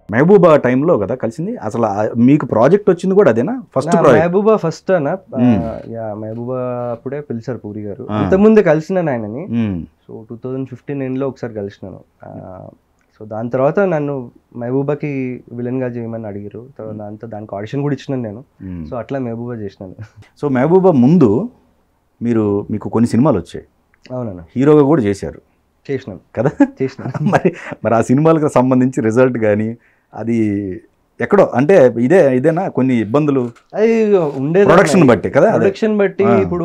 మహబూబా టైంలో కదా కలిసింది అసలు ఆ- మీకు ప్రాజెక్ట్ వచ్చింది కూడా అదేనా ఫస్ట్ నా ప్రాజెక్ట్ మహబూబా ఫస్ట్ అన్న ఆ, మ్మ్. యా మహబూబా అప్పుడే పిలిచారు పూరి గారు ఆ. ఇంతకుముందే కలిసినాను ఆయనని సో టూ థౌజండ్ ఫిఫ్టీన్ ఎండ్లో ఒకసారి కలిసినాను సో దాని తర్వాత నన్ను మహబూబాకి విలన్గా చేయమని అడిగారు తర్వాత దాంతో దానికి ఆడిషన్ కూడా ఇచ్చినాను నేను సో అట్లా మహబూబా చేసినాను సో మహబూబా ముందు మీరు మీకు కొన్ని సినిమాలు వచ్చాయి అవునన్న హీరోగా కూడా చేశారు చేసినాను కదా చేసినాను మరి మరి ఆ సినిమాలకు సంబంధించి రిజల్ట్ కానీ అది ఎక్కడో అంటే ఇదే ఇదేనా కొన్ని ఇబ్బందులు అది ఉండేది ప్రొడక్షన్ బట్టి కదా అదే ప్రొడక్షన్ బట్టి ఆ. ఇప్పుడు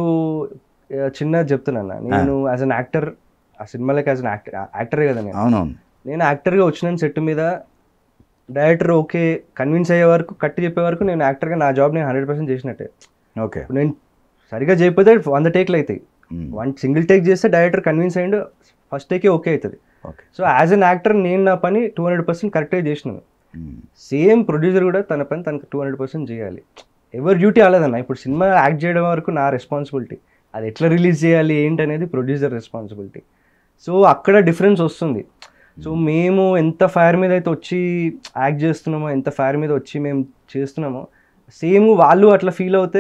ఆ, చిన్నగా చెప్తున్నా నేను యాజ్ అన్ యాక్టర్ ఆ సినిమాలకి యాజ్ అన్ యాక్టర్ యాక్టరే కదా నేను అవునవును నేను యాక్టర్గా వచ్చిన సెట్ మీద డైరెక్టర్ ఓకే కన్విన్స్ అయ్యే వరకు కట్టి చెప్పే వరకు నేను యాక్టర్గా నా జాబ్ నేను హండ్రెడ్ పర్సెంట్ చేసినట్టే ఓకే ఇప్పుడు నేను సరిగా చేయకపోతే వంద టేక్లు అవుతాయి వన్ సింగిల్ టేక్ చేస్తే డైరెక్టర్ కన్విన్స్ అయ్యిండు ఫస్ట్ టేకే ఓకే అవుతుంది okay so as an actor నేను నా పని టూ హండ్రెడ్ పర్సెంట్ కరెక్ట్గా చేసినాను సేమ్ ప్రొడ్యూసర్ కూడా తన పని తనకు టూ హండ్రెడ్ పర్సెంట్ చేయాలి ఎవరి డ్యూటీ అలేదన్న ఇప్పుడు సినిమా యాక్ట్ చేయడం వరకు నా రెస్పాన్సిబిలిటీ అది ఎట్లా రిలీజ్ చేయాలి ఏంటి అనేది ప్రొడ్యూసర్ రెస్పాన్సిబిలిటీ సో అక్కడ డిఫరెన్స్ వస్తుంది సో మేము ఎంత ఫైర్ మీద అయితే వచ్చి యాక్ట్ చేస్తున్నామో ఎంత ఫైర్ మీద వచ్చి మేము చేస్తున్నామో సేమ్ వాళ్ళు అట్లా ఫీల్ అవుతే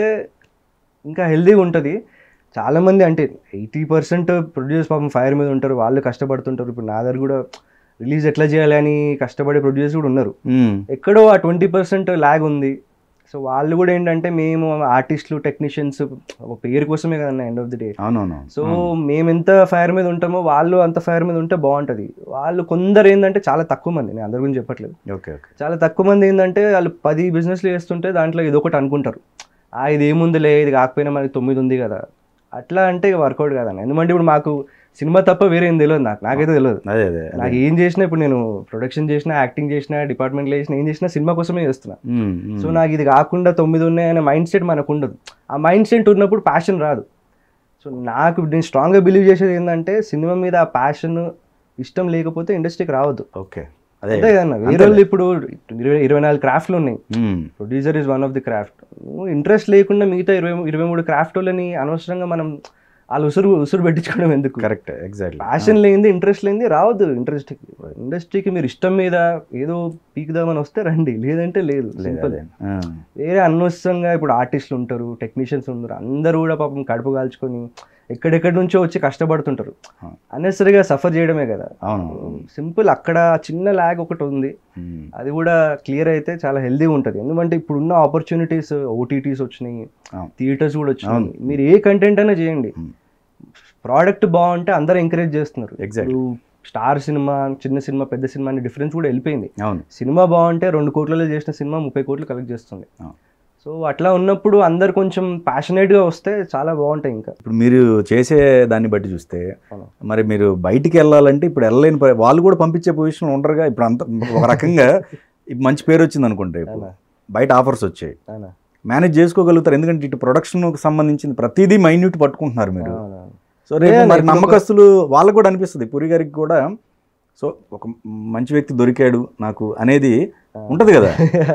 ఇంకా హెల్దీగా ఉంటుంది చాలామంది అంటే ఎయిటీ పర్సెంట్ ప్రొడ్యూసర్స్ పాపం ఫైర్ మీద ఉంటారు వాళ్ళు కష్టపడుతుంటారు ఇప్పుడు నా దగ్గర కూడా రిలీజ్ ఎట్లా చేయాలి అని కష్టపడే ప్రొడ్యూసర్స్ కూడా ఉన్నారు ఎక్కడో ఆ ట్వంటీ పర్సెంట్ ల్యాగ్ ఉంది సో వాళ్ళు కూడా ఏంటంటే మేము ఆర్టిస్టులు టెక్నీషియన్స్ ఒక పేరు కోసమే కదన్న ఎండ్ ఆఫ్ ది డే అవునవును సో మేము ఎంత ఫైర్ మీద ఉంటామో వాళ్ళు అంత ఫైర్ మీద ఉంటే బాగుంటుంది వాళ్ళు కొందరు ఏంటంటే చాలా తక్కువ మంది నేను అందరి గురించి చెప్పట్లేదు ఓకే ఓకే చాలా తక్కువ మంది ఏంటంటే వాళ్ళు పది బిజినెస్లు చేస్తుంటే దాంట్లో ఇది ఒకటి అనుకుంటారు ఆ ఇది ఏముందిలే ఇది కాకపోయినా మనకి తొమ్మిది ఉంది కదా అట్లా అంటే వర్కౌట్ కాదన్న ఎందుకంటే ఇప్పుడు మాకు సినిమా తప్ప వేరే ఏం తెలియదు నాకు నాకైతే తెలియదు అదే అదే అదే. నాకు ఏం చేసినా ఇప్పుడు నేను ప్రొడక్షన్ చేసినా యాక్టింగ్ చేసినా డిపార్ట్మెంట్లో చేసినా ఏం చేసినా సినిమా కోసమే చేస్తున్నా ఉమ్, ఉమ్. సో నాకు ఇది కాకుండా తొమ్మిది ఉన్నాయనే మైండ్ సెట్ మనకు ఉండదు ఆ మైండ్ సెట్ ఉన్నప్పుడు ప్యాషన్ రాదు సో నాకు నేను స్ట్రాంగ్గా బిలీవ్ చేసేది ఏంటంటే సినిమా మీద ఆ ప్యాషన్ ఇష్టం లేకపోతే ఇండస్ట్రీకి రావద్దు ఓకే అదే అంతే కదన్న వేరే వాళ్ళు ఇప్పుడు ఇరవై ఇరవై నాలుగు క్రాఫ్ట్లు ఉన్నాయి um, producer is one of the craft నువ్వు ఇంట్రెస్ట్ లేకుండా మిగతా ఇరవై ఇరవై మూడు క్రాఫ్ట్ వాళ్ళని అనవసరంగా మనం వాళ్ళు ఉసురు ఉసురు పెట్టించుకోవడం ఎందుకు కరెక్ట్ ఎగ్జాక్ట్లీ ప్యాషన్ లేనిది ఇంట్రెస్ట్ లేనిది రావద్దు ఇంట్రెస్ట్కి ఇండస్ట్రీకి మీరు ఇష్టం మీద ఏదో పీకుదామని వస్తే రండి లేదంటే లేదు సింపుల్ వేరే అనవసరంగా ఇప్పుడు ఆర్టిస్టులు ఉంటారు టెక్నీషియన్స్ ఉంటారు అందరూ కూడా పాపం కడుపు కాల్చుకొని ఎక్కడెక్కడి నుంచో వచ్చి కష్టపడుతుంటారు ఆ. అన్నెసరిగా సఫర్ చేయడమే కదా అవును సింపుల్ అక్కడ చిన్న ల్యాగ్ ఒకటి ఉంది ఉమ్, అది కూడా క్లియర్ అయితే చాలా హెల్దీగా ఉంటుంది ఎందుకంటే ఇప్పుడున్న ఆపర్చునిటీస్ ఓటీటీస్ వచ్చినాయి అవును. థియేటర్స్ కూడా వచ్చినాయి అవును. మీరు ఏ కంటెంట్ అయినా చేయండి Hmm. ప్రోడక్ట్ బాగుంటే అందరూ ఎంకరేజ్ చేస్తున్నారు Exactly. స్టార్ సినిమా చిన్న సినిమా పెద్ద సినిమా అనే డిఫరెన్స్ కూడా వెళ్ళిపోయింది అవును సినిమా బాగుంటే రెండు కోట్లలో చేసిన సినిమా ముప్పై కోట్లు కలెక్ట్ చేస్తుంది అవును. సో అట్లా ఉన్నప్పుడు అందరు కొంచెం ప్యాషనేట్గా వస్తే చాలా బాగుంటాయి ఇంకా ఇప్పుడు మీరు చేసే దాన్ని బట్టి చూస్తే అవును. మరి మీరు బయటికి వెళ్ళాలంటే ఇప్పుడు వెళ్ళలేని పరి- వాళ్ళు కూడా పంపించే పొజిషన్ ఉండరుగా ఇప్పుడు అంత ఒక రకంగా ఇప్పుడు మంచి పేరు వచ్చింది అనుకుంటే ఇప్పుడు అవునా? బయట ఆఫర్స్ వచ్చాయి అవునా? మేనేజ్ చేసుకోగలుగుతారు ఎందుకంటే ఇటు ప్రొడక్షన్కి సంబంధించింది ప్రతిదీ మైన్యూట్ పట్టుకుంటున్నారు మీరు అవునా? సో రేపు Yeah, మరి ఇప్పుడు నమ్మకస్తులు వాళ్ళకు కూడా అనిపిస్తుంది పూరి గారికి కూడా సో ఒక మంచి వ్యక్తి దొరికాడు నాకు అనేది ఉంటది కదా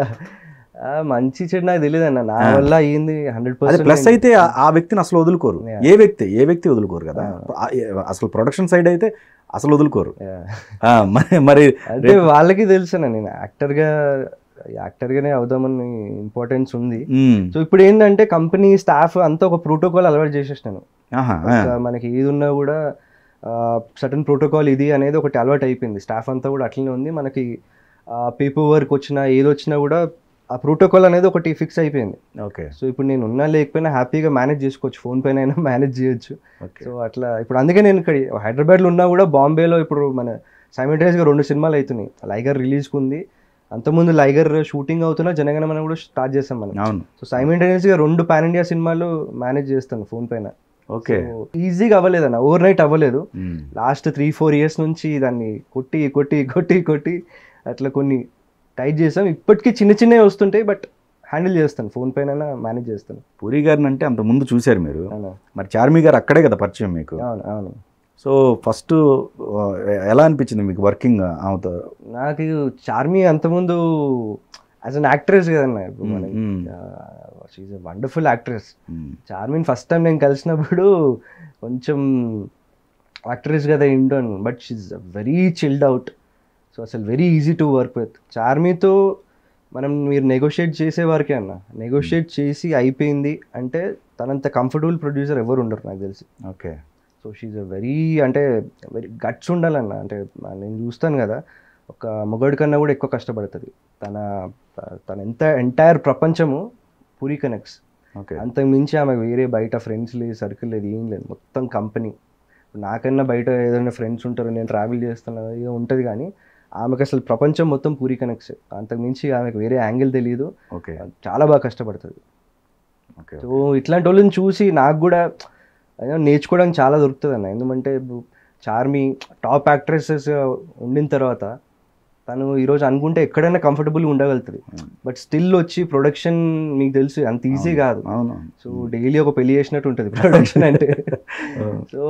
ఆ, మంచి చెడు నాకు తెలియదు అన్న నా ఆ. వల్ల అయ్యింది హండ్రెడ్ అది ప్లస్ పర్సెంట్ అయితే ఆ- ఆ వ్యక్తిని అసలు వదులుకోరు Yeah. ఏ వ్యక్తి ఏ వ్యక్తి వదులుకోరు కదా ఆ- ఏ- అసలు ప్రొడక్షన్ సైడ్ అయితే అసలు వదులుకోరు ఆ, మరి మరి అంటే వాళ్ళకి తెలుసు నేను యాక్టర్గా యాక్టర్గానే అవుదామని ఇంపార్టెన్స్ ఉంది ఉమ్, సో ఇప్పుడు ఏంటంటే కంపెనీ స్టాఫ్ అంతా ఒక ప్రోటోకాల్ అలవాటు చేసేసినాను ఆహా, ఆ, ఒక మనకి ఏది ఉన్నా కూడా సటన్ ప్రోటోకాల్ ఇది అనేది ఒకటి అలవాటు అయిపోయింది స్టాఫ్ అంతా కూడా అట్లనే ఉంది మనకి పేపర్ వర్క్ వచ్చినా ఏది వచ్చినా కూడా ఆ ప్రోటోకాల్ అనేది ఒకటి ఫిక్స్ అయిపోయింది ఓకే సో ఇప్పుడు నేను ఉన్నా లేకపోయినా హ్యాపీగా మేనేజ్ చేసుకోవచ్చు ఫోన్ పైన అయినా మేనేజ్ చేయొచ్చు ఓకే సో అట్లా ఇప్పుడు అందుకే నేను ఇక్కడ హైదరాబాద్లో ఉన్నా కూడా బాంబేలో ఇప్పుడు మన సైమిల్టైన్స్గా రెండు సినిమాలు అవుతున్నాయి లైగర్ రిలీజ్కి ఉంది అంతకుముందు లైగర్ షూటింగ్ అవుతున్నా జనగణమన కూడా స్టార్ట్ చేస్తాం మనం అవును సో సైమిల్టైనియస్గా రెండు పాన్ ఇండియా సినిమాలు మేనేజ్ చేస్తాను ఫోన్ పైన ఓకే ఈజీగా అవ్వలేదన్న ఓవర్ నైట్ అవ్వలేదు um, last three four years నుంచి దాన్ని కొట్టి కొట్టి కొట్టి కొట్టి అట్లా కొన్ని టైట్ చేసాం ఇప్పటికీ చిన్న చిన్నవి వస్తుంటాయి బట్ హ్యాండిల్ చేస్తాను ఫోన్ పైన మేనేజ్ చేస్తాను పూరి గారిని అంటే అంత ముందు చూశారు మీరు అవునా మరి చార్మి గారు అక్కడే కదా పరిచయం మీకు అవును అవును సో ఫస్ట్ ఎలా అనిపించింది మీకు వర్కింగ్ ఆమెతో నాకు చార్మి అంతకుముందు యాజ్ అన్ యాక్ట్రెస్ కదన్న ఇప్పుడు మ్మ్, మనకి మ్మ్. She's wonderful actress um, Charmi first time నేను కలిసినప్పుడు కొంచెం యాక్ట్రెస్ కదా ఇంటోన్ but she's very chilled out so so అసలు very easy to work with చార్మీతో మనం మీరు నెగోషియేట్ చేసే వరకే అన్న నెగోషియేట్ చేసి అయిపోయింది అంటే తనంత కంఫర్టబుల్ ప్రొడ్యూసర్ ఎవరు ఉండరు నాకు తెలిసి okay so she's a very అంటే వెరీ గట్స్ ఉండాలన్న అంటే నేను చూస్తాను కదా ఒక మొగడు కన్నా కూడా ఎక్కువ కష్టపడుతుంది తన తన ఎంత ఎంటైర్ ప్రపంచము పూరి కనెక్ట్స్ ఓకే అంతకు మించి ఆమె వేరే బయట ఫ్రెండ్స్ లేదు సర్కిల్ లేదు ఏం లేదు మొత్తం కంపెనీ నాకన్నా బయట ఏదైనా ఫ్రెండ్స్ ఉంటారు నేను ట్రావెల్ చేస్తాను ఏదో ఉంటుంది కానీ ఆమెకు అసలు ప్రపంచం మొత్తం పూరి కనెక్ట్స్ అంతకు మించి ఆమెకు వేరే యాంగిల్ తెలియదు ఓకే చాలా బాగా కష్టపడుతుంది ఓకే సో ఇట్లాంటి వాళ్ళని చూసి నాకు కూడా ఏదో నేర్చుకోవడానికి చాలా దొరుకుతుంది అన్న ఎందుకంటే ఇప్పుడు చార్మి టాప్ యాక్ట్రెసెస్ ఉండిన తర్వాత తను ఈరోజు అనుకుంటే ఎక్కడైనా కంఫర్టబుల్గా ఉండగలుగుతుంది బట్ స్టిల్ వచ్చి ప్రొడక్షన్ మీకు తెలుసు అంత ఈజీ కాదు అవును సో డైలీ ఒక పెళ్లి చేసినట్టు ఉంటుంది ప్రొడక్షన్ అంటే సో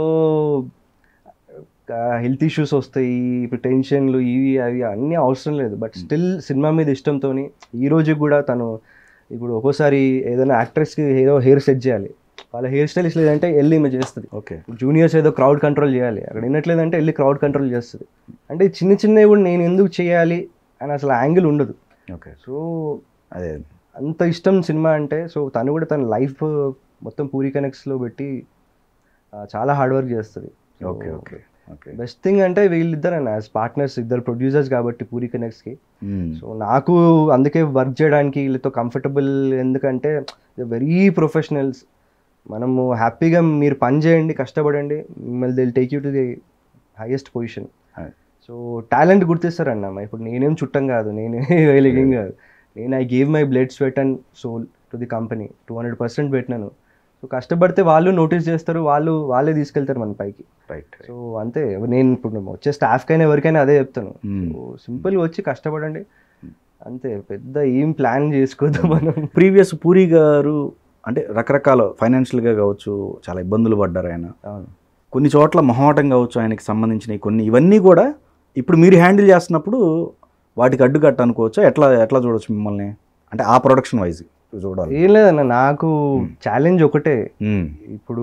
హెల్త్ ఇష్యూస్ వస్తాయి ఇప్పుడు టెన్షన్లు ఇవి అవి అన్నీ అవసరం లేదు బట్ స్టిల్ సినిమా మీద ఇష్టంతో ఈ రోజు కూడా తను ఇప్పుడు ఒక్కోసారి ఏదైనా యాక్ట్రెస్కి ఏదో హెయిర్ సెట్ చేయాలి వాళ్ళ హెయిర్ స్టైలిస్ట్ లేదంటే వెళ్ళి ఈమె చేస్తుంది ఓకే జూనియర్స్ ఏదో క్రౌడ్ కంట్రోల్ చేయాలి అక్కడ వినట్లేదంటే వెళ్ళి క్రౌడ్ కంట్రోల్ చేస్తుంది అంటే ఈ చిన్న చిన్నవి కూడా నేను ఎందుకు చేయాలి అని అసలు యాంగిల్ ఉండదు ఓకే సో అదే అంత ఇష్టం సినిమా అంటే సో తను కూడా తన లైఫ్ మొత్తం పూరి కనెక్ట్స్లో పెట్టి ఆ, చాలా హార్డ్ వర్క్ చేస్తుంది okay okay okay best thing అంటే వీళ్ళిద్దరు యాజ్ పార్ట్నర్స్ ఇద్దరు ప్రొడ్యూసర్స్ కాబట్టి పూరి కనెక్ట్స్కి సో నాకు అందుకే వర్క్ చేయడానికి వీళ్ళతో కంఫర్టబుల్ ఎందుకంటే వెరీ ప్రొఫెషనల్స్ మనము హ్యాపీగా మీరు పని చేయండి కష్టపడండి మిమ్మల్ని will take you to the highest position Right. So talent గుర్తిస్తారన్న ఇప్పుడు నేనేం చుట్టం కాదు నేనే వేలిగేం కాదు నేను I gave my blood sweat and soul to the company two hundred percent పెట్టినాను సో కష్టపడితే వాళ్ళు నోటీస్ చేస్తారు వాళ్ళు వాళ్ళే తీసుకెళ్తారు మన పైకి రైట్ సో అంతే నేను ఇప్పుడు వచ్చే స్టాఫ్కైనా ఎవరికైనా అదే చెప్తాను Hmm. సో సింపుల్గా వచ్చి కష్టపడండి అంతే పెద్ద ఏం ప్లాన్ చేసుకోవద్దు మనం ప్రీవియస్ పూరి గారు అంటే రకరకాల ఫైనాన్షియల్గా కావచ్చు చాలా ఇబ్బందులు పడ్డారు ఆయన అవును కొన్ని చోట్ల మొహమాటం కావచ్చు ఆయనకి సంబంధించినవి కొన్ని ఇవన్నీ కూడా ఇప్పుడు మీరు హ్యాండిల్ చేస్తున్నప్పుడు వాటికి అడ్డుకట్ట అనుకోవచ్చా ఎట్లా ఎట్లా చూడొచ్చు మిమ్మల్ని అంటే ఆ ప్రొడక్షన్ వైజ్ చూడాలి ఏం లేదన్న నాకు ఛాలెంజ్ ఒకటే మ్మ్. ఇప్పుడు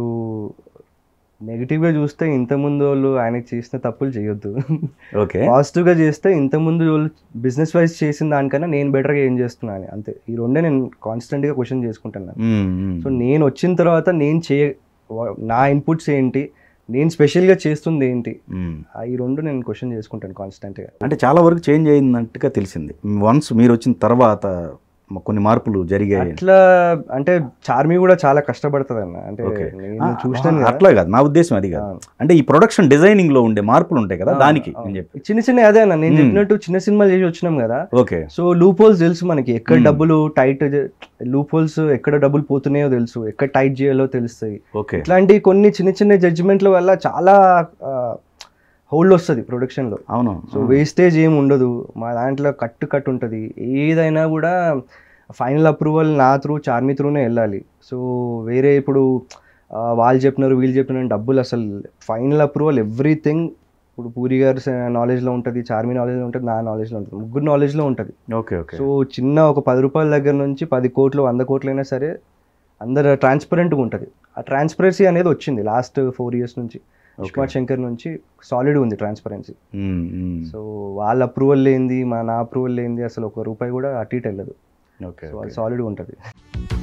నెగిటివ్గా చూస్తే ఇంతకుముందు వాళ్ళు ఆయనకి చేసిన తప్పులు చేయొద్దు ఓకే పాజిటివ్గా చేస్తే ఇంతకుముందు వాళ్ళు బిజినెస్ వైజ్ చేసిన దానికన్నా నేను బెటర్గా ఏం చేస్తున్నాను అంతే ఈ రెండే నేను కాన్స్టెంట్గా క్వశ్చన్ చేసుకుంటున్నాను మ్మ్, మ్మ్. సో నేను వచ్చిన తర్వాత నేను చే వా- నా ఇన్పుట్స్ ఏంటి నేను స్పెషల్గా చేస్తుంది ఏంటి మ్మ్. ఆ ఈ రెండు నేను క్వశ్చన్ చేసుకుంటాను కాన్స్టెంట్గా అంటే చాలా వరకు చేంజ్ అయినట్టుగా తెలిసింది వన్స్ మీరు వచ్చిన తర్వాత మ- కొన్ని మార్పులు జరిగాయి అట్లా అంటే చార్మి కూడా చాలా కష్టపడుతుంది అన్న అంటే Okay. నేను ఆ, చూసినాను ఆ, కదా. అట్లా కాదు నా ఉద్దేశం అది కాదు ఆ. అంటే ఈ ప్రొడక్షన్ డిజైనింగ్ లో ఉండే మార్పులు ఉంటాయి కదా ఆ, దానికి ఆ. నేను చెప్పి చిన్న చిన్న అదే అన్న నేను Hmm. చెప్పినట్టు చిన్న సినిమాలు చేసి వచ్చినాం కదా ఓకే సో లూప్ హోల్స్ తెలుసు మనకి ఎక్కడ Hmm. డబ్బులు టైట్ లూప్ హోల్స్ ఎక్కడ డబ్బులు పోతున్నాయో తెలుసు ఎక్కడ టైట్ చేయాలో తెలుస్తాయి ఓకే ఇట్లాంటి కొన్ని చిన్న చిన్న జడ్జిమెంట్ల వల్ల చాలా హోల్డ్ వస్తుంది ప్రొడక్షన్లో అవును సో వేస్టేజ్ ఏమి ఉండదు మా దాంట్లో కట్టు కట్టు ఉంటుంది ఏదైనా కూడా ఫైనల్ అప్రూవల్ నా త్రూ చార్మి త్రూనే వెళ్ళాలి సో వేరే ఇప్పుడు ఆ, వాళ్ళు చెప్పినారు వీళ్ళు చెప్పినారు డబ్బులు అసలు ఫైనల్ అప్రూవల్ ఎవ్రీథింగ్ ఇప్పుడు పూరి గారి నాలెడ్జ్లో ఉంటుంది చార్మి నాలెడ్జ్లో ఉంటుంది నా నాలెడ్జ్లో ఉంటుంది ముగ్గురు నాలెడ్జ్లో ఉంటుంది ఓకే ఓకే సో చిన్న ఒక పది రూపాయల దగ్గర నుంచి పది కోట్లు వంద కోట్లు అయినా సరే అందరు ట్రాన్స్పరెంట్గా ఉంటుంది ఆ ట్రాన్స్పరెన్సీ అనేది వచ్చింది లాస్ట్ ఫోర్ ఇయర్స్ నుంచి విశ్వనాథ్ శంకర్ నుంచి సాలిడ్ ఉంది ట్రాన్స్పరెన్సీ మ్మ్, మ్మ్. సో వాళ్ళ అప్రూవల్ లేనిది మా నా అప్రూవల్ లేనిది అసలు ఒక రూపాయి కూడా అటు ఇటు వెళ్ళదు ఓకే సో ఓకే. అది సాలిడ్ ఉంటుంది